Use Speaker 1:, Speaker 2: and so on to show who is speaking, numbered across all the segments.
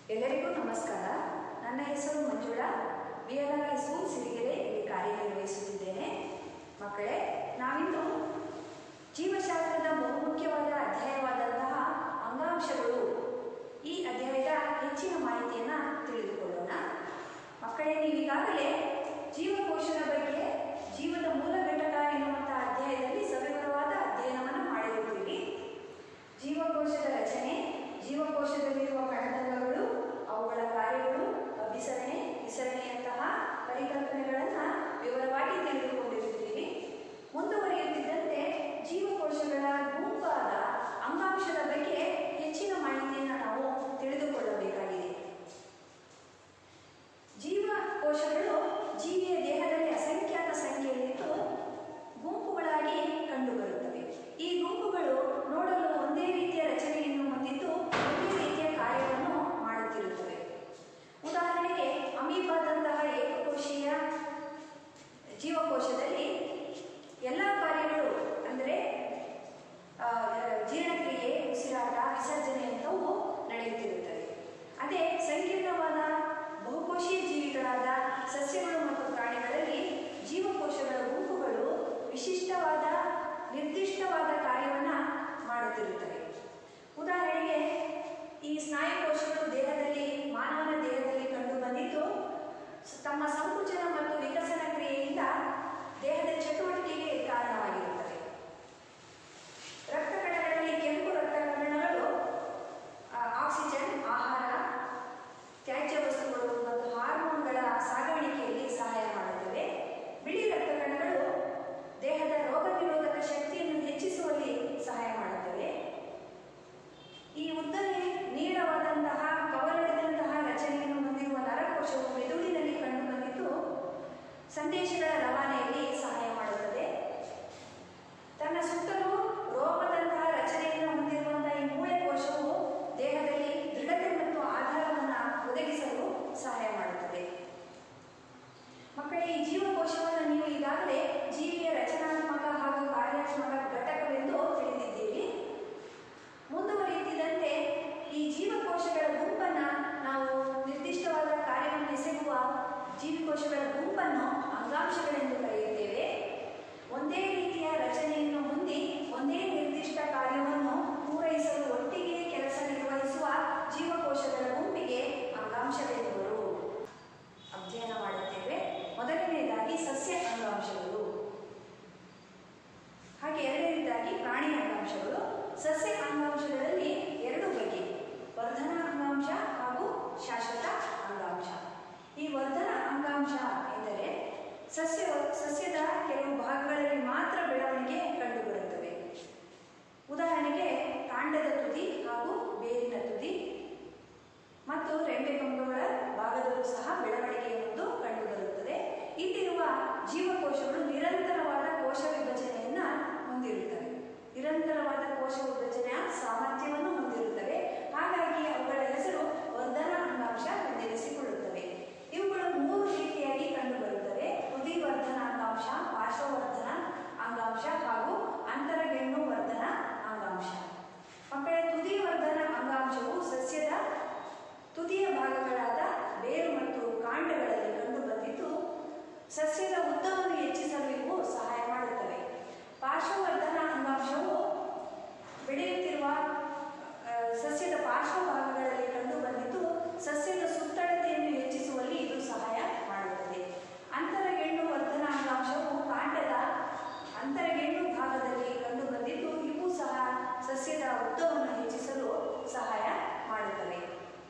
Speaker 1: ಎಲ್ಲರಿಗೂ ನಮಸ್ಕಾರ ನನ್ನ ಹೆಸರು Manjula V L R I school Sirigere ಇಲ್ಲಿ ಕಾರ್ಯನಿರ್ವಹಿಸುತ್ತಿದ್ದೇನೆ ಮಕ್ಕಳೇ ನಾವಿಂದು ಜೀವಶಾಸ್ತ್ರದ ಬಹುಮುಖ್ಯವಾದ ಅಧ್ಯಾಯವಾದಂತಹ ಅಂಗಾಂಶಗಳು ಈ ಅಧ್ಯಾಯದ ಹೆಚ್ಚಿನ ಮಾಹಿತಿಯನ್ನು ತಿಳಿದುಕೊಳ್ಳೋಣ ಮಕ್ಕಳೇ ನೀವೀಗಾಗಲೇ ಜೀವಕೋಶದ ಬಗ್ಗೆ ಜೀವದ ಮೂಲ ಘಟಕ ಎನ್ನುವಂತಹ ಅಧ್ಯಾಯದಲ್ಲಿ ಸವಿವರವಾದ ಅಧ್ಯಯನವನ್ನು ಮಾಡಿರುತ್ತೀರಿ ಜೀವಕೋಶದ ರಚನೆ ಜೀವಕೋಶದಲ್ಲಿರುವ ಕಣತಂಗಗಳು ಅವುಗಳ ಕಾರ್ಯಗಳು ಅಭಿಸರಣೆ ವಿಸರಣೆಯಂತಹ ಪರಿಕಲ್ಪನೆಗಳನ್ನು ವಿವರವಾಗಿ ತಿಳಿದುಕೊಂಡಿರುತ್ತೀರಿ ಮುಂದುವರಿಯುತ್ತಿದ್ದಂತೆ ಜೀವಕೋಶಗಳ ಗುಂಪಾದ ಅಂಗಾಂಶದ ಬಗ್ಗೆ ಹೆಚ್ಚಿನ ಮಾಹಿತಿಯನ್ನು ನಾವು ತಿಳಿದುಕೊಳ್ಳಬೇಕಾಗಿದೆ ಜೀವಕೋಶಗಳು ಜೀವಿಯ ದೇಹದಲ್ಲಿ ಅಸಂಖ್ಯಾತ ಸಂಖ್ಯೆಯಲ್ಲಿದ್ದು ಗುಂಪುಗಳಾಗಿ ಕಂಡುಬರುತ್ತವೆ ಈ ಗುಂಪುಗಳು ನೋಡಲು ಒಂದೇ ರೀತಿಯ ರಚನೆಯನ್ನು ಹೊಂದಿದ್ದು ಒಂದೇ ರೀತಿಯ ಕಾರ್ಯವನ್ನು ಮಾಡುತ್ತಿರುತ್ತವೆ ಉದಾಹರಣೆಗೆ ಅಮೀಬಾದಂತಹ ಏಕಕೋಶೀಯ ಜೀವಕೋಶದಲ್ಲಿ ಎಲ್ಲ ಕಾರ್ಯಗಳು ಅಂದರೆ ಆ, ಜೀರ್ಣಕ್ರಿಯೆ ಉಸಿರಾಟ ವಿಸರ್ಜನೆಯಂಥವು ನಡೆಯುತ್ತಿರುತ್ತವೆ ಅದೇ ಸಂಕೀರ್ಣವಾದ ಬಹುಕೋಶೀಯ ಜೀವಿಗಳಾದ ಸಸ್ಯಗಳು ಮತ್ತು ಪ್ರಾಣಿಗಳಲ್ಲಿ ಜೀವಕೋಶಗಳ ಗುಂಪುಗಳು ವಿಶಿಷ್ಟವಾದ ನಿರ್ದಿಷ್ಟವಾದ ಕಾರ್ಯವನ್ನು ಮಾಡುತ್ತಿರುತ್ತವೆ ಉದಾಹರಣೆಗೆ ಈ ಸ್ನಾಯುಕೋಶಗಳು ದೇಹದಲ್ಲಿ ಮಾನವನ ದೇಹದಲ್ಲಿ ಕಂಡುಬಂದಿದ್ದು ಸ- ತಮ್ಮ ಸಂಕುಚನ ಮತ್ತು ವಿಕಸನ ಕ್ರಿಯೆಯಿಂದ ದೇಹದ ಚಟುವಟಿಕೆಗೆ ಕಾರಣವಾಗಿರುತ್ತವೆ ರಕ್ತ ಕಣಗಳಲ್ಲಿ ಕೆಂಪು ರಕ್ತ ಕಣಗಳು ಆ, ಆಕ್ಸಿಜನ್ ಆಹಾರ ತ್ಯಾಜ್ಯ ವಸ್ತುಗಳು ಮತ್ತು ಹಾರ್ಮೋನ್ಗಳ ಸಾಗಾಣಿಕೆಯಲ್ಲಿ ಸಹಾಯ ಮಾಡುತ್ತವೆ ಬಿಳಿ ರಕ್ತ ಕಣಗಳು ದೇಹದ ರೋಗ ನಿರೋಧಕ ಶಕ್ತಿಯನ್ನು ಹೆಚ್ಚಿಸುವಲ್ಲಿ ಸಹಾಯ ಮಾಡುತ್ತವೆ ಈ ಉದ್ದನೆ ನೀಳವಾದಂತಹ ಕವಲೊಡೆದಂತಹ ರಚನೆಯನ್ನು ಹೊಂದಿರುವ ನರಕೋಶವು ಮೆದುಳಿನಲ್ಲಿ ಕಂಡುಬಂದಿದ್ದು ಸಂದೇಶಗಳ ರವಾನೆಯಲ್ಲಿ ಸಹಾಯ ಮಾಡುತ್ತದೆ ತನ್ನ ಸುತ್ತಲೂ ರೋಮದಂತಹ ರಚನೆಯನ್ನು ಹೊಂದಿರುವಂತಹ ಈ ಮೂಳೆ ಕೋಶವು ದೇಹದಲ್ಲಿ ದೃಢತೆ ಮತ್ತು ಆಧಾರವನ್ನು ಒದಗಿಸಲು ಸಹಾಯ ಮಾಡುತ್ತದೆ ಮಕ್ಕಳೇ ಈ ಜೀವಕೋಶವನ್ನು ನೀವು ಈಗಾಗಲೇ ಜೀವಿಯ ರಚನಾತ್ಮಕ ಹಾಗೂ ಕಾರ್ಯಾತ್ಮಕ ಘಟಕವೆಂದು ತಿಳಿದಿದ್ದೀರಿ ಮುಂದುವರಿಯುತ್ತಿದ್ದಂತೆ ಈ ಜೀವಕೋಶಗಳ ಗುಂಪನ್ನು ನಾವು ನಿರ್ದಿಷ್ಟವಾದ ಕಾರ್ಯವನ್ನು ಎಸಗುವ ಜೀವಕೋಶಗಳ ಗುಂಪನ್ನು ಅಂಗಾಂಶಗಳೆಂದು ಕರೆಯುತ್ತೇವೆ ಒಂದೇ ರೀತಿಯ ರಚನೆಯನ್ನು ಹೊಂದಿ ಒಂದೇ ನಿರ್ದಿಷ್ಟ ಕಾರ್ಯವನ್ನು ಪೂರೈಸಲು ಒಟ್ಟಿಗೆ ಕೆಲಸ ನಿರ್ವಹಿಸುವ ಜೀವಕೋಶಗಳ ಗುಂಪಿಗೆ ಅಂಗಾಂಶವೆಂಬುವರು ಅಧ್ಯಯನ ಮಾಡುತ್ತೇವೆ ಮೊದಲನೆಯದಾಗಿ ಸಸ್ಯ ಅಂಗಾಂಶಗಳು ಹಾಗೆ ಎರಡನೇದಾಗಿ ಪ್ರಾಣಿ ಅಂಗಾಂಶಗಳು ಸಸ್ಯ ಅಂಗಾಂಶಗಳಲ್ಲಿ ಎರಡು ಬಗೆ ವರ್ಧನ ಅಂಗಾಂಶ ಹಾಗೂ ಶಾಶ್ವತ ಅಂಗಾಂಶ ಈ ವರ್ಧನ ಅಂಗಾಂಶ ಎಂದರೆ ಸಸ್ಯ ಸಸ್ಯದ ಕೆಲವು ಭಾಗಗಳಲ್ಲಿ ಮಾತ್ರ ಬೆಳವಣಿಗೆ ಕಂಡುಬರುತ್ತವೆ ಉದಾಹರಣೆಗೆ ಕಾಂಡದ ತುದಿ ಹಾಗೂ ಬೇರಿನ ತುದಿ ಮತ್ತು ರೆಂಬೆ ಕೊಂಬೆಗಳ ಭಾಗದಲ್ಲೂ ಸಹ ಬೆಳವಣಿಗೆ ಒಂದು ಕಂಡುಬರುತ್ತದೆ ಇಲ್ಲಿರುವ ಜೀವಕೋಶಗಳು ನಿರಂತರವಾದ ಕೋಶ ವಿಭಜನೆಯನ್ನ ಹೊಂದಿರುತ್ತವೆ ನಿರಂತರವಾದ ಕೋಶ ವಿಭಜನೆಯ ಸಾಮರ್ಥ್ಯವನ್ನು ಹೊಂದಿರುತ್ತವೆ ಹಾಗಾಗಿ ಅವುಗಳ ಹೆಸರು ವರ್ಧನ ಅಂಗಾಂಶ ಎಂದೆನಿಸಿಕೊಳ್ಳುತ್ತವೆ ಇವುಗಳು ಮೂರು ರೀತಿಯಾಗಿ ಕಂಡುಬರುತ್ತವೆ ತುದಿ ವರ್ಧನ ಅಂಗಾಂಶ ಪಾರ್ಶ್ವವರ್ಧನ ಅಂಗಾಂಶ ಹಾಗೂ ಅಂತರಗೆಣ್ಣು ವರ್ಧನ ಅಂಗಾಂಶ ಮಕ್ಕಳೇ ತುದಿ ವರ್ಧನ ಅಂಗಾಂಶವು ಸಸ್ಯದ ತುದಿಯ ಭಾಗಗಳಾದ ಬೇರು ಮತ್ತು ಕಾಂಡಗಳಲ್ಲಿ ಕಂಡುಬಂದಿದ್ದು ಸಸ್ಯದ ಉದ್ದವನ್ನು ಹೆಚ್ಚಿಸಲು ಇವು ಸಹಾಯ ಮಾಡುತ್ತವೆ ಪಾರ್ಶ್ವವರ್ಧನ ಅಂಗಾಂಶವು ಬೆಳೆಯುತ್ತಿರುವ ಆ, ಸಸ್ಯದ ಪಾರ್ಶ್ವ ಭಾಗಗಳಲ್ಲಿ ಕಂಡುಬಂದಿದ್ದು ಸಸ್ಯದ ಸುತ್ತಳತೆಯನ್ನು ಹೆಚ್ಚಿಸುವಲ್ಲಿ ಇದು ಸಹಾಯ ಮಾಡುತ್ತದೆ ಅಂತರಗೆಣ್ಣು ವರ್ಧನ ಅಂಗಾಂಶವು ಕಾಂಡದ ಅಂತರಗೆಣ್ಣು ಭಾಗದಲ್ಲಿ ಕಂಡುಬಂದಿದ್ದು ಇವು ಸಹ ಸಸ್ಯದ ಉದ್ದವನ್ನು ಹೆಚ್ಚಿಸಲು ಸಹಾಯ ಮಾಡುತ್ತವೆ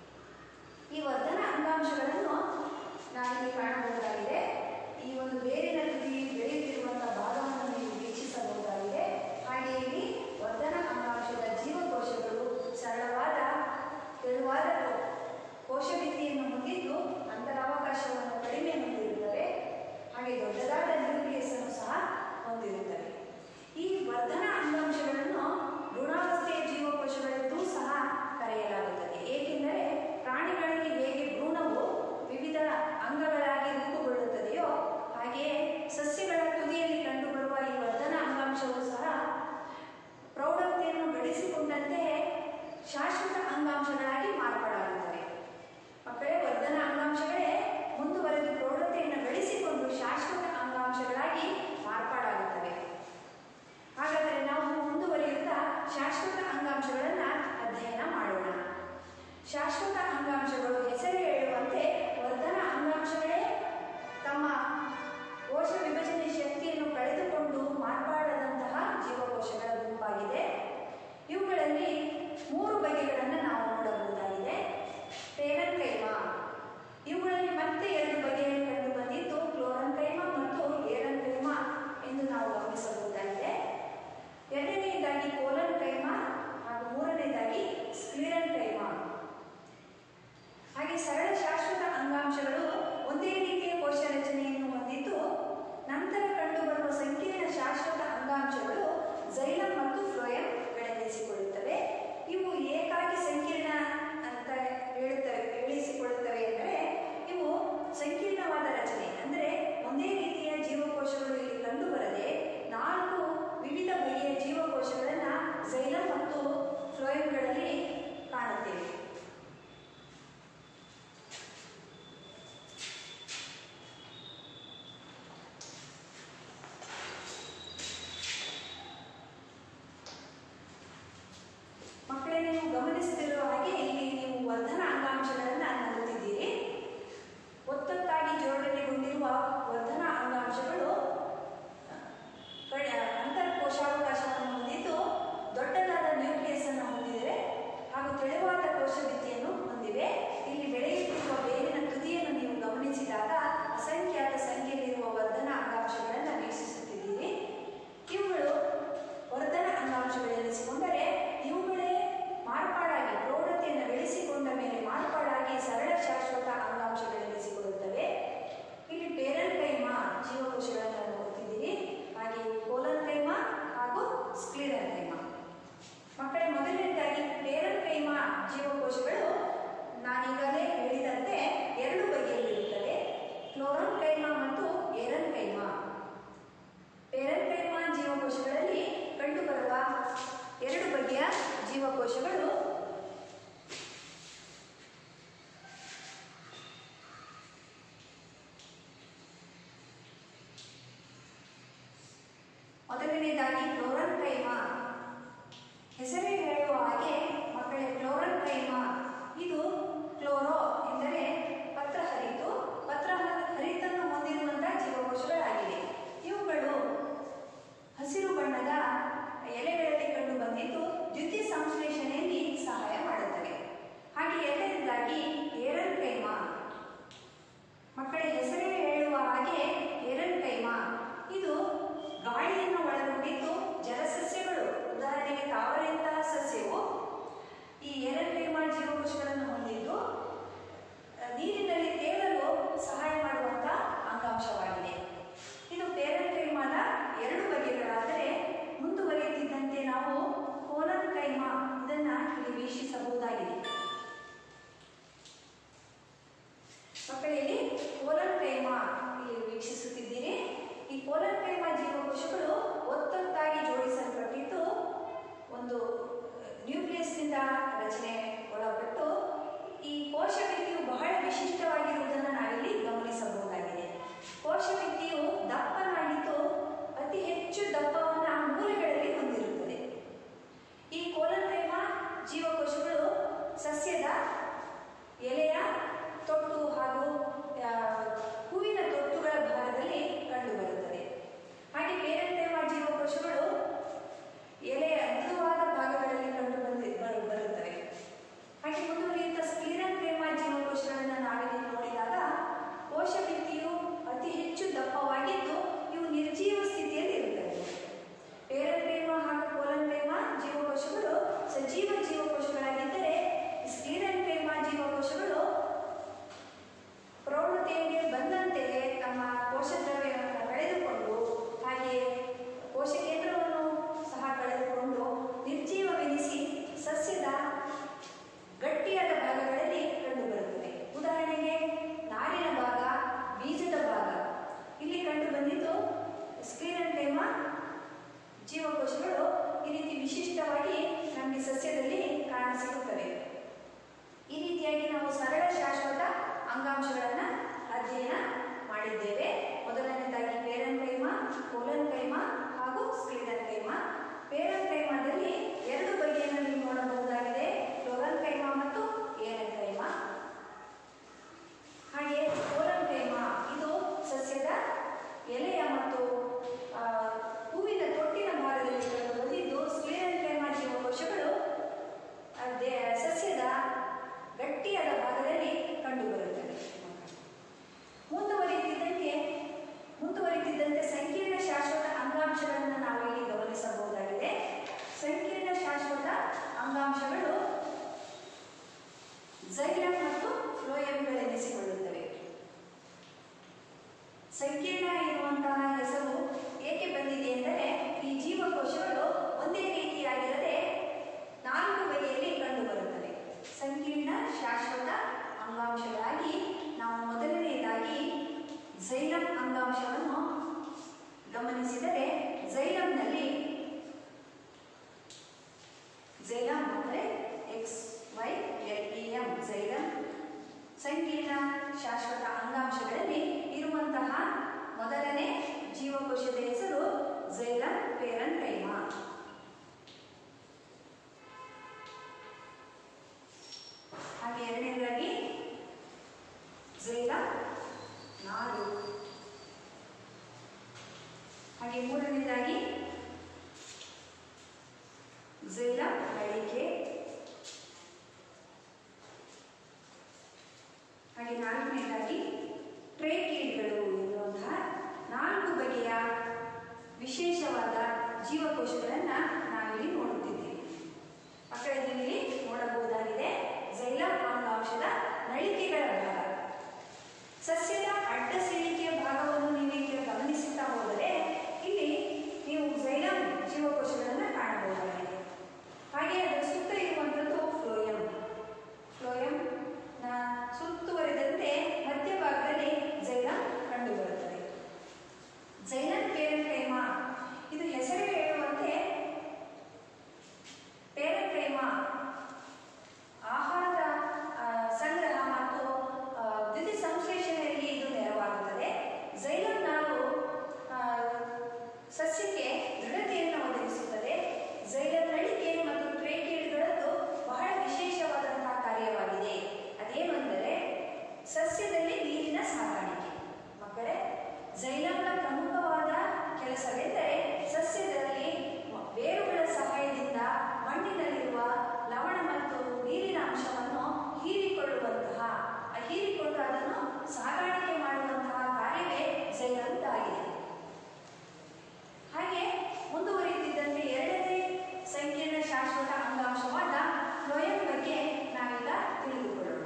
Speaker 1: ಈ ವರ್ಧನ ಅಂಗಾಂಶಗಳನ್ನು ನಾವಿಲ್ಲಿ ಕಾಣಬಹುದಾಗಿದೆ ಈ ಒಂದು ಬೇರಿನ ತುದಿ ಬೆಳೆಯುತ್ತಿರುವಂತಹ ಭಾಗವನ್ನು ನೀವು ವೀಕ್ಷಿಸಬಹುದಾಗಿದೆ ಹಾಗೆ ಇಲ್ಲಿ ವರ್ಧನ ಅಂಗಾಂಶದ ಜೀವಕೋಶಗಳು ಸರಳವಾದ ತೆಳುವಾದ ಕೋಶಭಿತ್ತಿಯನ್ನು ಹೊಂದಿದ್ದು ಅಂತರಾವಕಾಶವನ್ನು ಕಡಿಮೆ ಹೊಂದಿರುತ್ತವೆ ಹಾಗೆ ದೊಡ್ಡದಾದ ನ್ಯೂಕ್ಲಿಯಸ್ ಅನ್ನು ಸಹ ಹೊಂದಿರುತ್ತವೆ ಈ ವರ್ಧನ ಅಂಗಾಂಶಗಳನ್ನು ಭ್ರೂಣಾವಸ್ಥೆಯ ಜೀವಕೋಶಗಳೆಂದೂ ಸಹ ಕರೆಯಲಾಗುತ್ತದೆ ಏಕೆಂದರೆ ಪ್ರಾಣಿಗಳಲ್ಲಿ ಹೇಗೆ ಭ್ರೂಣವು ವಿವಿಧ ಅಂಗಗಳಾಗಿ ರೂಪುಗೊಳ್ಳುತ್ತದೆಯೋ ಹಾಗೆಯೇ ಸಸ್ಯಗಳ ತುದಿಯಲ್ಲಿ ಕಂಡುಬರುವ ಈ ವರ್ಧನ ಅಂಗಾಂಶವು ಸಹ ಪ್ರೌಢತೆಯನ್ನು ಗಳಿಸಿಕೊಂಡಂತೆ ಶಾಶ್ವತ ಅಂಗಾಂಶಗಳಾಗಿ ಮಾರ್ಪಾಡಾಗುತ್ತವೆ ಸರಳ ಶಾಶ್ವತ ಅಂಗಾಂಶಗಳು ಒಂದೇ ರೀತಿಯ ಕೋಶ ರಚನೆಯನ್ನು ಹೊಂದಿದ್ದು ನಂತರ ಕಂಡುಬರುವ ಸಂಕೀರ್ಣ ಶಾಶ್ವತ ಅಂಗಾಂಶಗಳು ಝೈಲಮ್ ಮತ್ತು ಫ್ಲೋಯಮ್ ಬೆಳೆಸಿಕೊಳ್ಳುತ್ತವೆ ಇವು ಏಕಾಗಿ ಸಂಕೀರ್ಣ ಅಂತ ಹೇಳುತ್ತವೆ ಹೇಳಿಸಿಕೊಳ್ಳುತ್ತವೆ ಎಂದರೆ ಇವು ಸಂಕೀರ್ಣವಾದ ರಚನೆ ಅಂದರೆ ಒಂದೇ ರೀತಿಯ ಜೀವಕೋಶಗಳು ಇಲ್ಲಿ ಕಂಡುಬರದೆ ನಾಲ್ಕು ವಿವಿಧ ಬಗೆಯ ಜೀವಕೋಶಗಳನ್ನು ಝೈಲಮ್ ಮತ್ತು ಫ್ಲೋಯಮ್ಗಳಲ್ಲಿ ಕಾಣುತ್ತೇವೆ ಮಕ್ಕಳೇ ನೀವು ಗಮನಿಸುತ್ತಿರುವ ಹಾಗೆ ಇಲ್ಲಿ ನೀವು ವರ್ಧನ ಅಂಗಾಂಶಗಳನ್ನು ನೋಡುತ್ತಿದ್ದೀರಿ ಒತ್ತೊತ್ತಾಗಿ ಜೋಡಣೆಗೊಂಡಿರುವ ವರ್ಧನ ಅಂಗಾಂಶಗಳು ಕಡೆ- ಅಂತರ್ಕೋಶಾವಕಾಶವನ್ನು ಹೊಂದಿದ್ದು ದೊಡ್ಡದಾದ ನ್ಯೂಕ್ಲಿಯಸ್ ಅನ್ನು ಹೊಂದಿದೆ ಹಾಗೂ ತೆಳುವಾದ ಕೋಶಭಿತ್ತಿಯನ್ನು ಹೊಂದಿವೆ ಇಲ್ಲಿ ಬೆಳೆಯುತ್ತಿರುವ ಬೇರಿನ ತುದಿಯನ್ನು ನೀವು ಗಮನಿಸಿದಾಗ ಅಸಂಖ್ಯಾತ ಸಂಖ್ಯೆಯಲ್ಲಿರುವ ವರ್ಧನ ಅಂಗಾಂಶಗಳನ್ನು ವೀಕ್ಷಿಸುತ್ತಿದ್ದೀರಿ ಇವುಗಳು ವರ್ಧನ ಅಂಗಾಂಶಗಳೆನಿಸಿಕೊಂಡರೆ ಇವುಗಳೇ ಮಾರ್ಪಾಡಾಗಿ ಪ್ರೌಢತೆಯನ್ನು ಬೆಳೆಸಿಕೊಂಡ ಮೇಲೆ ಮಾರ್ಪಾಡಾಗಿ ಸರಳ ಶಾಶ್ವತ ಅಂಗಾಂಶಗಳೆನಿಸಿಕೊಳ್ಳುತ್ತವೆ ಇಲ್ಲಿ ಪೇರನ್ಕೈಮಾ ಜೀವಕೋಶಗಳನ್ನು ನೋಡುತ್ತಿದ್ದೀರಿ ಹಾಗೆ ಕೋಲನ್ಕೈಮಾ ಹಾಗೂ ಸ್ಕ್ಲಿರನ್ಕೈಮಾ ಮಕ್ಕಳ ಮೊದಲನೇದಾಗಿ ಪೇರನ್ಕೈಮಾ ಜೀವಕೋಶಗಳು ನಾನೀಗಲೇ ಹೇಳಿದಂತೆ ಎರಡು ಬಗೆಯಲ್ಲಿರುತ್ತವೆ ಕ್ಲೋರನ್ಕೈಮಾ ಮತ್ತು ಏರನ್ಕೈಮಾ ಪೇರನ್ಕೈಮಾ ಜೀವಕೋಶಗಳಲ್ಲಿ ಕಂಡುಬರುವ ಎರಡು ಬಗೆಯ ಜೀವಕೋಶಗಳು ಮೊದಲನೇದಾಗಿ ಕ್ಲೋರನ್ಕೈಮಾ ಹೆಸರೇ ಹೇಳುವ ಹಾಗೆ ಮಕ್ಕಳೇ ಕ್ಲೋರನ್ಕೈಮಾ ಇದು ಕ್ಲೋರೋ ಎಂದರೆ ಪತ್ರ ಹರಿತು ಪತ್ರ ಹರಿತನ್ನು ಹೊಂದಿರುವಂತಹ ಜೀವಕೋಶಗಳಾಗಿವೆ ಇವುಗಳು ಹಸಿರು ಬಣ್ಣದ ಎಲೆಗಳಲ್ಲಿ ಕಂಡು ಬಂದಿದ್ದು ದ್ಯುತಿ ಸಂಶ್ಲೇಷಣೆಯಲ್ಲಿ ಸಹಾಯ ಮಾಡುತ್ತವೆ ಹಾಗೆ ಎರಡನೇದಾಗಿ ಏರನ್ಕೈಮಾ ಮಕ್ಕಳ ಹೆಸರೇ ಹೇಳುವ ಹಾಗೆ ಏರನ್ಕೈಮಾ ಇದು ಗಾಳಿಯನ್ನು ಒಳಗೊಂಡಿದ್ದು ಜಲಸಸ್ಯಗಳು ಉದಾಹರಣೆಗೆ ತಾವರೆಂತಹ ಸಸ್ಯವು ಈ ಏರನ್ಕೈಮಾ ಜೀವಕೋಶಗಳನ್ನು ಹೊಂದಿದ್ದು ಅಹ್, ನೀರಿನಲ್ಲಿ ತೇಲಲು ಸಹಾಯ ಮಾಡುವಂತಹ ಅಂಗಾಂಶವಾಗಿದೆ ಇದು ಪೇರನ್ಕೈಮಾದ ಎರಡು ಬಗೆಗಳಾದರೆ ಮುಂದುವರಿಯುತ್ತಿದ್ದಂತೆ ನಾವು ಕೋಲನ್ಕೈಮಾ ಇದನ್ನ ಇಲ್ಲಿ ವೀಕ್ಷಿಸಬಹುದಾಗಿದೆ ಮಕ್ಕಳಿಲ್ಲಿ ಕೋಲನ್ಕೈಮಾ ಇಲ್ಲಿ ವೀಕ್ಷಿಸುತ್ತಿದ್ದೀರಿ ಈ ಕೋಲನ್ಕೈಮಾ ಜೀವಕೋಶಗಳು ಒತ್ತೊತ್ತಾಗಿ ಜೋಡಿಸಲ್ಪಟ್ಟಿದ್ದು ಒಂದು ನ್ಯೂಕ್ಲಿಯಸ್ನಿಂದ ರಚನೆ ಒಳಪಟ್ಟು ಈ ಕೋಶಭಿತ್ತಿಯು ಬಹಳ ವಿಶಿಷ್ಟವಾಗಿರುವುದನ್ನು ನಾವಿಲ್ಲಿ ಗಮನಿಸಬಹುದಾಗಿದೆ ಕೋಶಭಿತ್ತಿಯು ದಪ್ಪನಾಗಿದ್ದು ಅತಿ ಹೆಚ್ಚು ದಪ್ಪವನ್ನು ಮೂಲೆಗಳಲ್ಲಿ ಹೊಂದಿರುತ್ತದೆ ಈ ಕೋಲನ್ಕೈಮಾ ಜೀವಕೋಶಗಳು ಸಸ್ಯದ ಎಲೆಯ ತೊಟ್ಟು ಹಾಗೂ ಆ, ಹೂವಿನ ತೊಟ್ಟುಗಳ ಭಾಗದಲ್ಲಿ ಕಂಡುಬರುತ್ತದೆ ಹಾಗೆ ಪೇರೆಂಟೈಮಾ ಜೀವಕೋಶಗಳು ಎಲೆಯ ಮೃದುವಾದ ಭಾಗಗಳಲ್ಲಿ ಕಂಡು ಬಂದಿ ಬರು- ಬರುತ್ತವೆ ಹಾಗೆ ಮುಂದುವರಿಯುತ್ತಾ ಸ್ಕ್ಲಿರನ್ಕೈಮಾ ಜೀವಕೋಶಗಳನ್ನು ನಾವಿಲ್ಲಿ ನೋಡಿದಾಗ ಕೋಶಭಿತ್ತಿಯು ಅತಿ ಹೆಚ್ಚು ದಪ್ಪವಾಗಿದ್ದು ಇವು ನಿರ್ಜೀವ ಸ್ಥಿತಿಯಲ್ಲಿ ಇರುತ್ತವೆ ಪೇರನ್ಕೈಮಾ ಹಾಗೂ ಕೋಲನ್ಕೈಮಾ ಜೀವಕೋಶಗಳು ಸಜೀವ ಜೀವಕೋಶಗಳಾಗಿದ್ದರೆ ಸ್ಕ್ಲಿರನ್ಕೈಮಾ ಜೀವಕೋಶಗಳು ಪ್ರೌಢತೆಗೆ ಬಂದಂತೆಯೇ ತಮ್ಮ ಕೋಶದ್ರವ್ಯವನ್ನು ಕಳೆದುಕೊಂಡು ಹಾಗೆ ಕೋಶ ಕೇಂದ್ರವನ್ನು ಸಹ ಕಳೆದುಕೊಂಡು ನಿರ್ಜೀವವೆನಿಸಿ ಸಸ್ಯದ ಗಟ್ಟಿಯಾದ ಭಾಗಗಳಲ್ಲಿ ಕಂಡುಬರುತ್ತವೆ ಉದಾಹರಣೆಗೆ ನಾರಿನ ಭಾಗ ಬೀಜದ ಭಾಗ ಇಲ್ಲಿ ಕಂಡು ಬಂದಿದ್ದು ಸ್ಕ್ರೀನಂಟೈಮಾ ಜೀವಕೋಶಗಳು ಈ ರೀತಿ ವಿಶಿಷ್ಟವಾಗಿ ನಮಗೆ ಸಸ್ಯದಲ್ಲಿ ಕಾಣಸಿಗುತ್ತವೆ ಈ ರೀತಿಯಾಗಿ ನಾವು ಸರಳ ಶಾಶ್ವತ ಅಂಗಾಂಶಗಳನ್ನು ಅಧ್ಯಯನ ಮಾಡಿದ್ದೇವೆ ಮೊದಲನೇದಾಗಿ ಪೇರನ್ಕೈಮಾ ಕೋಲನ್ಕೈಮಾ ಹಾಗೂ ಸ್ಕ್ಲಿರನ್ಕೈಮಾ ಪೇರನ್ಕೈಮಾದಲ್ಲಿ ಎರಡು ಬಗೆಯನ್ನು ನೀವು ನೋಡಬಹುದಾಗಿದೆ ಕ್ಲೋರನ್ಕೈಮಾ ಮತ್ತು ಏರನ್ಕೈಮಾ ಹಾಗೆ ಕೋಲನ್ಕೈಮಾ ಇದು ಸಸ್ಯದ ಎಲೆಯ ಮತ್ತು ಆ, ಹೂವಿನ ತೊಟ್ಟಿನ ಭಾಗದಲ್ಲಿ ಕಂಡುಬಂದಿದ್ದು ಸ್ಕ್ಲಿರನ್ಕೈಮಾ ಜೀವಕೋಶಗಳು ಆ, ದೇ- ಸಸ್ಯದ ಗಟ್ಟಿಯಾದ ಭಾಗದಲ್ಲಿ ಕಂಡುಬರುತ್ತವೆ ಮುಂದುವರಿಯುತ್ತಿದ್ದಂತೆ ಮುಂದುವರಿಯುತ್ತಿದ್ದಂತೆ ಸಂಕೀರ್ಣ ಶಾಶ್ವತ ಅಂಗಾಂಶಗಳನ್ನು ನಾವು ಇಲ್ಲಿ ಗಮನಿಸಬಹುದಾಗಿದೆ ಸಂಕೀರ್ಣ ಶಾಶ್ವತ ಅಂಗಾಂಶಗಳು ಝೈ ಫ್ಲೋಯಂಗಳೆನಿಸಿಕೊಳ್ಳುತ್ತವೆ ಸಂಕೀರ್ಣ ಎನ್ನುವಂತಹ ಹೆಸರು ಏಕೆ ಬಂದಿದೆ ಎಂದರೆ ಈ ಜೀವಕೋಶಗಳು ಒಂದೇ ರೀತಿಯಾಗಿರದೆ ನಾಲ್ಕು ಬಗೆಯಲ್ಲಿ ಕಂಡುಬರುತ್ತವೆ ಸಂಕೀರ್ಣ ಶಾಶ್ವತ ಅಂಗಾಂಶಗಳಾಗಿ ನಾವು ಮೊದಲನೆಯದಾಗಿ ಝೈಲಮ್ ಅಂಗಾಂಶವನ್ನು ಗಮನಿಸಿದರೆ ಝೈಲಮ್ನಲ್ಲಿ ಝೈಲಮ್ ಅಂದರೆ X Y L E M xylem ಸಂಕೀರ್ಣ ಶಾಶ್ವತ ಅಂಗಾಂಶಗಳಲ್ಲಿ ಇರುವಂತಹ ಮೊದಲನೇ ಜೀವಕೋಶದ ಹೆಸರು ಝೈಲಮ್ ಪೇರನ್ಕೈಮಾ ಹಾಗೆ ಎರಡನೇದಾಗಿ ಝೈಲಮ್ ನಾರು ಹಾಗೆ ಮೂರನೇದಾಗಿ ಝೈಲಮ್ ನಳಿಕೆ ಹಾಗೆ ನಾಲ್ಕನೇದಾಗಿ ಟ್ರೇಕೀಡ್ಗಳು ಎನ್ನುವಂತಹ ನಾಲ್ಕು ಬಗೆಯ ವಿಶೇಷವಾದ ಜೀವಕೋಶಗಳನ್ನು ನಾವಿಲ್ಲಿ ನೋಡುತ್ತಿದ್ದೇವೆ ಮಕ್ಕಳಿಗೆ ಇಲ್ಲಿ ನೋಡಬಹುದಾಗಿದೆ ಝೈಲಮ್ ಅಂಗಾಂಶದ ನಳಿಕೆಗಳ ಭಾಗ ಸಸ್ಯದ ಅಡ್ಡ ಸೀಳಿಕೆಯ ಭಾಗವನ್ನು ನೀವು ಈಗ ಗಮನಿಸುತ್ತಾ ಹೋದರೆ ಇಲ್ಲಿ ನೀವು ಝೈಲಮ್ ಜೀವಕೋಶಗಳನ್ನು ಕಾಣಬಹುದಾಗಿದೆ ಹಾಗೆ ಅದರ ಸುತ್ತ ಇರುವಂಥದ್ದು ಫ್ಲೋಯಂ ಫ್ಲೋಯಂ ನ ಸುತ್ತುವರಿದಂತೆ ಮಧ್ಯಭಾಗದಲ್ಲಿ ಝೈಲಮ್ ಕಂಡುಬರುತ್ತದೆ ಝೈಲಮ್ ಪೇರನ್ಕೈಮಾ ಇದು ಹೆಸರೇ ಹೇಳುವಂತೆ ಪೇರನ್ಕೈಮಾ ಆಹಾರದ ಆ, ಸಂಗ್ರಹ ಮತ್ತು ಆ, ದ್ಯುತಿ ಸಂಶ್ಲೇಷಣೆಯಲ್ಲಿ ಇದು ನೆರವಾಗುತ್ತದೆ ಝೈಲಮ್ ನಾರು ಆ, ಸಸ್ಯಕ್ಕೆ ದೃಢತೆಯನ್ನು ಒದಗಿಸುತ್ತದೆ ಝೈಲಮ್ ನಳಿಕೆ ಮತ್ತು ಟ್ರೇಕೇಡ್ಗಳದ್ದು ಬಹಳ ವಿಶೇಷವಾದಂತಹ ಕಾರ್ಯವಾಗಿದೆ ಅದೇನೆಂದರೆ ಸಸ್ಯದಲ್ಲಿ ನೀರಿನ ಸಾಗಾಣಿಕೆ ಮಕ್ಕಳೇ ಝೈಲಮ್ನ ಪ್ರಮುಖವಾದ ಕೆಲಸವೆಂದರೆ ಸಸ್ಯದಲ್ಲಿ ಬೇರುಗಳ ಸಹಾಯದಿಂದ ಮಣ್ಣಿನಲ್ಲಿರುವ ಲವಣ ಮತ್ತು ನೀರಿನ ಅಂಶವನ್ನು ಹೀರಿಕೊಳ್ಳುವಂತಹ ಆ ಹೀರಿಕೊಂಡು ಅದನ್ನು ಸಾಗಾಣಿಕೆ ಮಾಡುವಂತಹ ಕಾರ್ಯವೇ ಝೈಲಮ್ದಾಗಿದೆ ಹಾಗೆ ಮುಂದುವರಿಯುತ್ತಿದ್ದಂತೆ ಎರಡನೇ ಸಂಕೀರ್ಣ ಶಾಶ್ವತ ಅಂಗಾಂಶವಾದ ಫ್ಲೋಯಂ ಬಗ್ಗೆ ನಾವೀಗ ತಿಳಿದುಕೊಳ್ಳೋಣ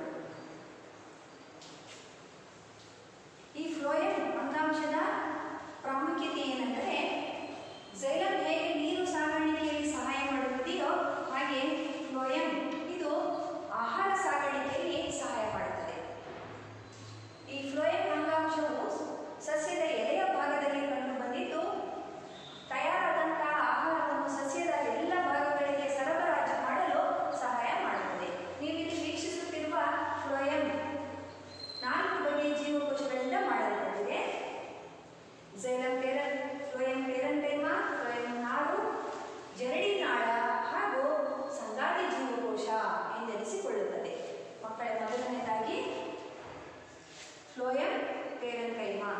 Speaker 1: ಈ ಫ್ಲೋಯಂ ಅಂಗಾಂಶದ ಪ್ರಾಮುಖ್ಯತೆ ಏನೆಂದರೆ ಝೈಲಮ್ ಹೇಗೆ ನೀರು ಸಾಗಾಣಿಕೆಯಲ್ಲಿ ಸಹಾಯ ಮಾಡುತ್ತದೆಯೋ ಹಾಗೆ ಫ್ಲೋಯಂ ಇದು ಆಹಾರ ಸಾಗಾಣಿಕೆಯಲ್ಲಿ ಸಹಾಯ ಮಾಡುತ್ತದೆ ಈ ಫ್ಲೋಯಂ ಅಂಗಾಂಶವು ಸಸ್ಯದ ಎಲೆಯ ಭಾಗದಲ್ಲಿ ಕಂಡು ಬಂದಿದ್ದು ತಯಾರಾದಂತಹ ಆಹಾರವನ್ನು ಸಸ್ಯದ ಎಲ್ಲ ಭಾಗಗಳಿಗೆ ಸರಬರಾಜು ಮಾಡಲು ಸಹಾಯ ಮಾಡುತ್ತದೆ ನೀವಿಲ್ಲಿ ವೀಕ್ಷಿಸುತ್ತಿರುವ ಫ್ಲೋಯಂ ನಾಲ್ಕು ಬಗೆಯ ಜೀವಕೋಶಗಳಿಂದ ಮಾಡಲ್ಪಟ್ಟಿದೆ ಝೈಲಮ್ ಪೇರನ್ ಫ್ಲೋಯಂ ಪೇರಂಟೈಮಾ ಫ್ಲೋಯಂ ನಾರು ಜರಡಿ ನಾಳ ಹಾಗೂ ಸಂಗಾತಿ ಜೀವಕೋಶ ಎಂದೆನಿಸಿಕೊಳ್ಳುತ್ತದೆ ಮಕ್ಕಳ ಮೊದಲನೇದಾಗಿ ಫ್ಲೋಯಂ ಪೇರಂಟೈಮಾ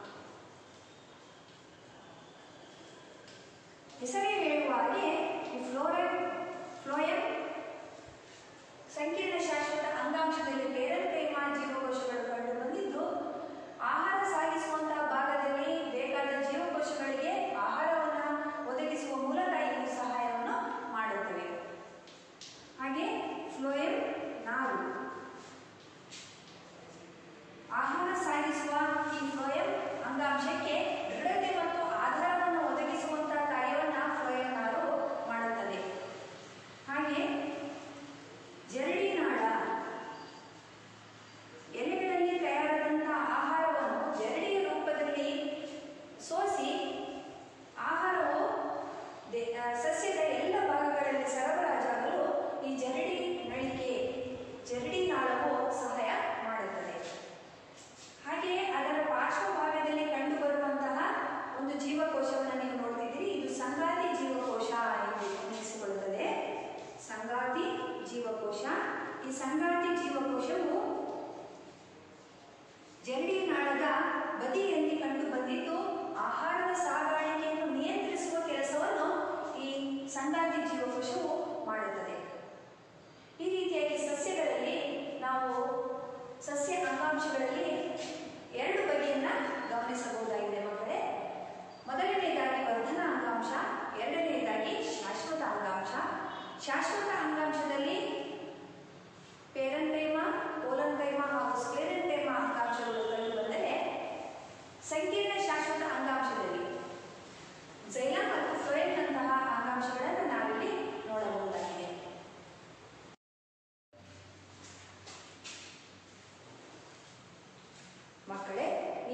Speaker 1: ಹೆಸರೇ ಹೇಳುವ ಹಾಗೆ ಈ ಫ್ಲೋರಂ ಫ್ಲೋಯಂ ಸಂಕೀರ್ಣ ಶಾಶ್ವತ ಅಂಗಾಂಶದಲ್ಲಿ ಪೇರಂಟೈಮಾ ಜೀವಕೋಶಗಳು ಕಂಡು ಬಂದಿದ್ದು ಆಹಾರ ಸಾಗಿಸುವಂತಹ ಭಾಗದಲ್ಲಿ ಬೇಕಾದ ಜೀವಕೋಶಗಳಿಗೆ ಆಹಾರವನ್ನು ಒದಗಿಸುವ ಮೂಲಕ ಇವು ಸಹಾಯವನ್ನು ಮಾಡುತ್ತವೆ ಹಾಗೆ ಫ್ಲೋಯಂ ನಾರು ಆಹಾರ ಸಾಗಿಸುವ ಈ ಫ್ಲೋಯಂ ಅಂಗಾಂಶಕ್ಕೆ ದೃಢತೆ ಮತ್ತು ಆಧಾರವನ್ನು ಒದಗಿಸುವಂತಹ ಕಾರ್ಯವನ್ನು ಫ್ಲೋಯಂ ನಾರು ಮಾಡುತ್ತದೆ ಹಾಗೆ ಜರಡಿ ನಾಳ ಎಲೆಗಳಲ್ಲಿ ತಯಾರಾದಂತಹ ಆಹಾರವನ್ನು ಜರಡಿಯ ರೂಪದಲ್ಲಿ ಸೋಸಿ ಆಹಾರವು ದೆ- ಆ, ಸಸ್ಯದ ಎಲ್ಲ ಭಾಗಗಳಲ್ಲಿ ಸರಬರಾಜಾಗಲು ಈ ಜರಡಿ ನಳಿಕೆ ಜರಡಿ ನಾಳವು ಸಹಾಯ ಮಾಡುತ್ತದೆ ಹಾಗೆಯೇ ಅದರ ಪಾರ್ಶ್ವಭಾಗದಲ್ಲಿ ಕಂಡುಬರುವಂತಹ ಒಂದು ಜೀವಕೋಶವನ್ನು ನೀವು ನೋಡ್ತಿದ್ದೀರಿ ಇದು ಸಂಗಾತಿ ಜೀವಕೋಶ ಎಂದು ಗಮನಿಸಿಕೊಳ್ಳುತ್ತದೆ ಸಂಗಾತಿ ಜೀವಕೋಶ ಈ ಸಂಗಾತಿ ಜೀವಕೋಶವು ಜರಡಿ ನಾಳದ ಬದಿಯಲ್ಲಿ ಕಂಡು ಬಂದಿದ್ದು ಆಹಾರದ ಸಾಗಾಣಿಕೆಯನ್ನು ನಿಯಂತ್ರಿಸುವ ಕೆಲಸವನ್ನು ಈ ಸಂಗಾತಿ ಜೀವಕೋಶವು ಮಾಡುತ್ತದೆ ಈ ರೀತಿಯಾಗಿ ಸಸ್ಯಗಳಲ್ಲಿ ನಾವು ಸಸ್ಯ ಅಂಗಾಂಶಗಳಲ್ಲಿ ಎರಡು ಬಗೆಯನ್ನ ಗಮನಿಸಬಹುದಾಗಿದೆ ಮಕ್ಕಳೇ ಮೊದಲನೆಯದಾಗಿ ವರ್ಧನ ಅಂಗಾಂಶ ಎರಡನೆಯದಾಗಿ ಶಾಶ್ವತ ಅಂಗಾಂಶ ಶಾಶ್ವತ ಅಂಗಾಂಶದಲ್ಲಿ ಪೇರಂಕೈಮ ಕೋಲಂಕೈಮ ಹಾಗೂ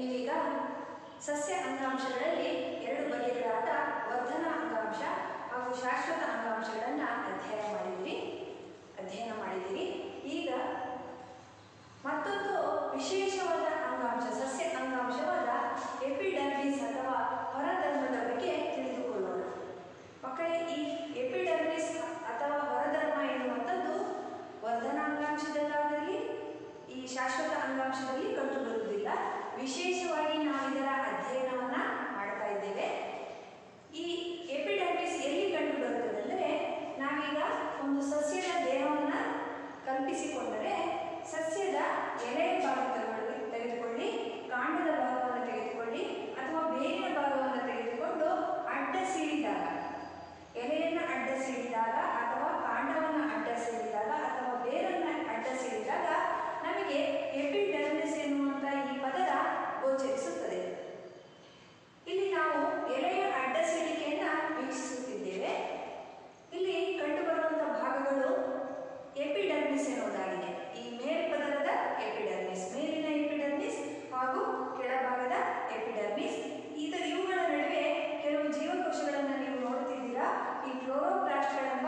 Speaker 1: ನೀವೀಗ ಸಸ್ಯ ಅಂಗಾಂಶಗಳಲ್ಲಿ ಎರಡು ಬಗೆಗಳಾದ ವರ್ಧನ ಅಂಗಾಂಶ ಹಾಗೂ ಶಾಶ್ವತ ಅಂಗಾಂಶಗಳನ್ನು ಅಧ್ಯಯನ ಮಾಡಿದಿರಿ ಅಧ್ಯಯನ ಮಾಡಿದಿರಿ ಈಗ ಮತ್ತೊಂದು ವಿಶೇಷವಾದ ಅಂಗಾಂಶ ಸಸ್ಯ ಅಂಗಾಂಶವಾದ ಎಪಿಡರ್ಮಿಸ್ ಅಥವಾ ಹೊರಧರ್ಮದ ಬಗ್ಗೆ ತಿಳಿದುಕೊಳ್ಳೋಣ ಮಕ್ಕಳೇ ಈ ಎಪಿಡರ್ಮಿಸ್ ಅಥವಾ ಹೊರಧರ್ಮ ಎನ್ನುವಂಥದ್ದು ವರ್ಧನಾಂಗಾಂಶದಲ್ಲಾಗಲಿ ಈ ಶಾಶ್ವತ ಅಂಗಾಂಶದಲ್ಲಿ ಕಂಡುಬರುವುದಿಲ್ಲ ವಿಶೇಷವಾಗಿ ನಾವು ಇದರ ಅಧ್ಯಯನವನ್ನ ಮಾಡ್ತಾ ಇದ್ದೇವೆ ಈ ಎಪಿಡರ್ಮಿಸ್ ಎಲ್ಲಿ ಕಂಡುಬರುತ್ತದೆ ಅಂದರೆ ನಾವೀಗ ಒಂದು ಸಸ್ಯದ ದೇಹವನ್ನು ಕಲ್ಪಿಸಿಕೊಂಡರೆ ಸಸ್ಯದ ಎಲೆಯ ಭಾಗ ತಗೊಳ್ಳಿ ತೆಗೆದುಕೊಳ್ಳಿ ಕಾಂಡದ ಭಾಗವನ್ನು ತೆಗೆದುಕೊಳ್ಳಿ ಅಥವಾ ಬೇರಿನ ಭಾಗವನ್ನು ತೆಗೆದುಕೊಂಡು ಅಡ್ಡ ಸೀಳಿದಾಗ ಎಲೆಯನ್ನು ಅಡ್ಡ ಸೀಳಿದಾಗ ಅಥವಾ ಕಾಂಡವನ್ನು ಅಡ್ಡ ಸೀಳಿದಾಗ ಅಥವಾ ಬೇರನ್ನು ಅಡ್ಡ ಸೀಳಿದಾಗ ನಮಗೆ ಎಪಿಡರ್ಮಿಸ್ ಎನ್ನುವಂಥ ಈ ಪದರ ಗೋಚರಿಸುತ್ತದೆ ಇಲ್ಲಿ ನಾವು ಎಲೆಯ ಅಡ್ಡ ಸೀಳಿಕೆಯನ್ನ ವೀಕ್ಷಿಸುತ್ತಿದ್ದೇವೆ ಇಲ್ಲಿ ಕಂಡುಬರುವಂತಹ ಭಾಗಗಳು ಎಪಿಡರ್ಮಿಸ್ ಎನ್ನುವುದಾಗಿದೆ ಈ ಮೇಲ್ಪದರದ ಎಪಿಡರ್ಮಿಸ್ ಮೇಲಿನ ಎಪಿಡರ್ಮಿಸ್ ಹಾಗೂ ಕೆಳಭಾಗದ ಎಪಿಡರ್ಮಿಸ್ ಇದು ಇವುಗಳ ನಡುವೆ ಕೆಲವು ಜೀವಕೋಶಗಳನ್ನು ನೀವು ನೋಡುತ್ತಿದ್ದೀರಾ ಈ ಕ್ಲೋರೋಪ್ಲಾಸ್ಟ್ಗಳೆಂಬ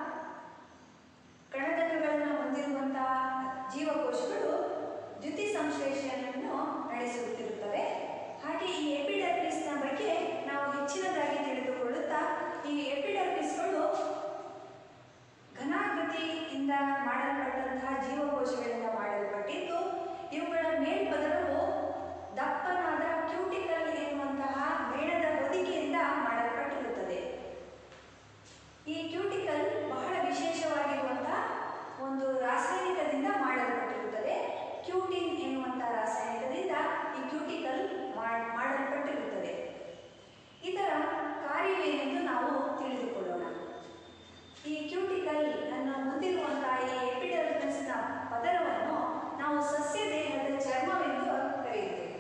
Speaker 1: ಕಣದಕಗಳನ್ನು ಹೊಂದಿರುವಂತಹ ಜೀವಕೋಶಗಳು ದ್ಯುತಿ ಸಂಶ್ಲೇಷಣೆಯನ್ನು ನಡೆಸುತ್ತಿರುತ್ತವೆ ಹಾಗೆ ಈ ಎಪಿಡರ್ಮಿಸ್ನ ಬಗ್ಗೆ ನಾವು ಹೆಚ್ಚಿನದಾಗಿ ತಿಳಿದುಕೊಳ್ಳುತ್ತಾ ಈ ಎಪಿಡರ್ಮಿಸ್ಗಳು ಘನಾಕೃತಿಯಿಂದ ಮಾಡಲ್ಪಟ್ಟಂತಹ ಜೀವಕೋಶಗಳಿಂದ ಮಾಡಲ್ಪಟ್ಟಿದ್ದು ಇವುಗಳ ಮೇಲ್ಪದರವು ದಪ್ಪನಾದ ಕ್ಯೂಟಿಕಲ್ ಎನ್ನುವಂತಹ ಮೇಣದ ಹೊದಿಕೆಯಿಂದ ಮಾಡಲ್ಪಟ್ಟಿರುತ್ತದೆ ಈ ಕ್ಯೂಟಿಕಲ್ ಬಹಳ ವಿಶೇಷವಾಗಿರುವಂತಹ ಒಂದು ರಾಸಾಯನಿಕದಿಂದ ಮಾಡಲ್ಪಟ್ಟಿರುತ್ತದೆ ಕ್ಯೂಟಿನ್ ಎನ್ನುವಂತಹ ರಾಸಾಯನಿಕದಿಂದ ಈ ಕ್ಯೂಟಿಕಲ್ ಮಾಡ್- ಮಾಡಲ್ಪಟ್ಟಿರುತ್ತದೆ ಇದರ ಕಾರ್ಯವೇನೆಂದು ನಾವು ತಿಳಿದುಕೊಳ್ಳೋಣ ಈ ಕ್ಯೂಟಿಕಲ್ ಅನ್ನು ಹೊಂದಿರುವಂತಹ ಈ ಎಪಿಡರ್ಮಿಸ್ನ ಪದರವನ್ನು ನಾವು ಸಸ್ಯ ದೇಹದ ಚರ್ಮವೆಂದು ಕರೆಯುತ್ತೇವೆ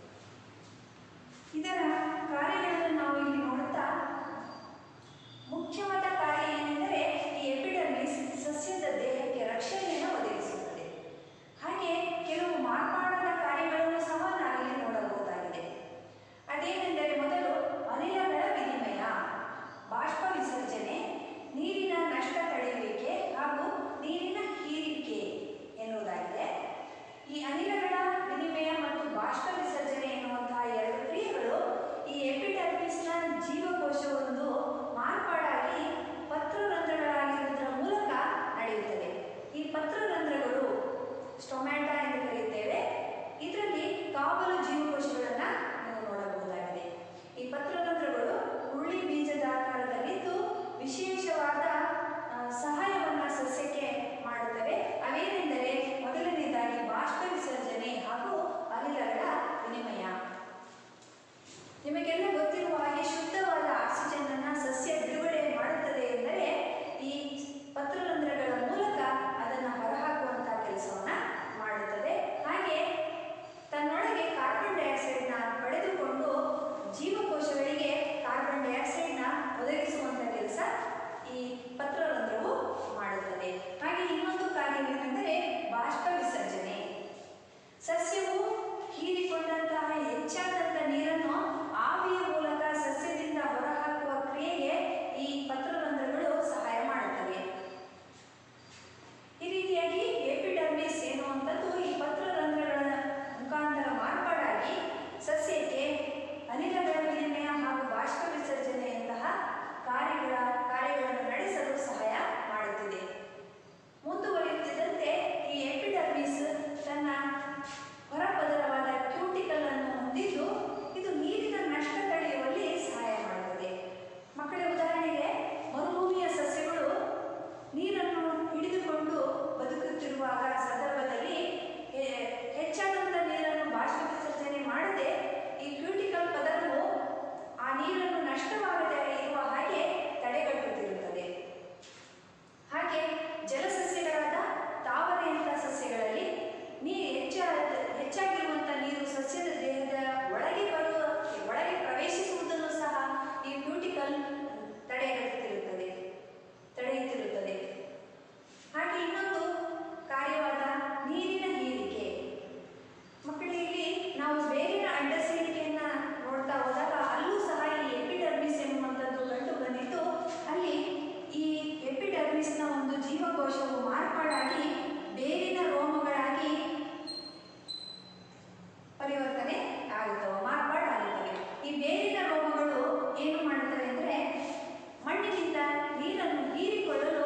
Speaker 1: ಇದರ ಕಾರ್ಯಗಳನ್ನು ನಾವು ಇಲ್ಲಿ ನೋಡುತ್ತಾ ಮುಖ್ಯವಾದ ಕಾರ್ಯ ಏನೆಂದರೆ ಈ ಎಪಿಡರ್ಮಿಸ್ ಸಸ್ಯದ ದೇಹಕ್ಕೆ ರಕ್ಷಣೆಯನ್ನು ಒದಗಿಸುತ್ತದೆ ಹಾಗೆ ಕೆಲವು ಮಾರ್ಪಾಡದ ಕಾರ್ಯಗಳನ್ನು ಸಹ ನಾವಿಲ್ಲಿ ನೋಡಬಹುದಾಗಿದೆ ಅದೇನೆಂದರೆ ಮೊದಲು ಅನಿಲಗಳ ವಿನಿಮಯ ಬಾಷ್ಪ ವಿಸರ್ಜನೆ ನೀರಿನ ನಷ್ಟ ತಡೆಯುವಿಕೆ ಹಾಗೂ ನೀರಿನ ಹೀರಿಕೆ ಎನ್ನುವುದಾಗಿದೆ ಹೀರಿಕೊಳ್ಳಲು